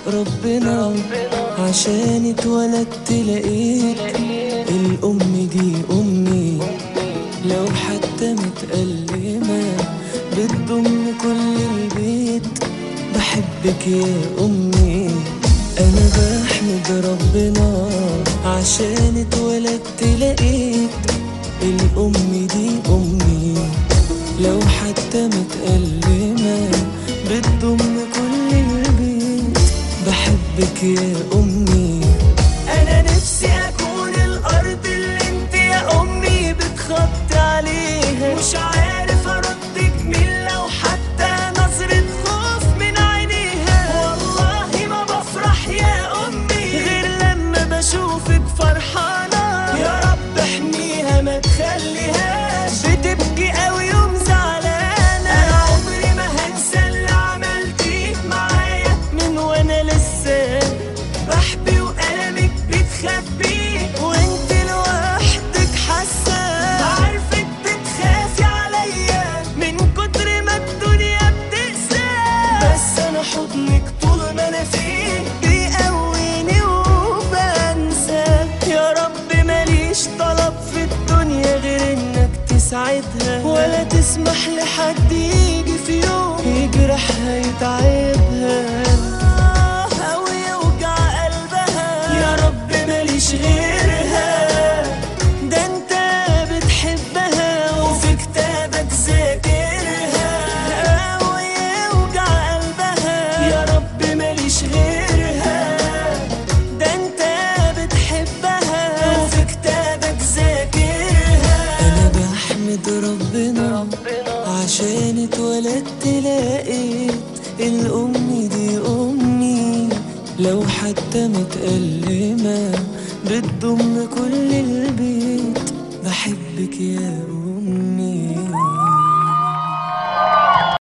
ربنا عشان اتولدت لقيت الأم دي أمي لو حتى متألمة بتضم كل البيت بحبك يا أمي أنا بحمد ربنا عشان اتولدت لقيت الأم دي أمي لو حتى متألمة بتضم كل البيت بحبك يا أمي أنا نفسي أكون الأرض اللي انت يا أمي بتخطي عليها مش عارف أردك مين لو حتى نظرة خوف من عينيها والله ما بفرح يا أمي غير لما بشوفك فرحانة يا رب احميها ما تخليهاش بتبكي أوي يوم زعلانة أنا عمري ما هنسى اللي عملتيه معايا من وأنا لسه بحبي وقلمك بتخبيه وانت لوحدك حاسة عارفك بتخافي عليا من كتر ما الدنيا بتقسى بس انا حضنك طول ما انا فيه بيقويني وبنسى يا رب ماليش طلب في الدنيا غير انك تسعدها ولا تسمح لحد يجي في يوم يجرحها يتعبها أو يوجع قلبها يا رب ماليش غيرها ده انت بتحبها وفي كتابك ذاكرها أو يوجع قلبها يا رب ماليش غيرها ده انت بتحبها وفي كتابك ذاكرها انا بحمد ربنا عشان اتولدت لقيت الام دي امي لو حتى متألمة بتضم كل البيت بحبك يا أمي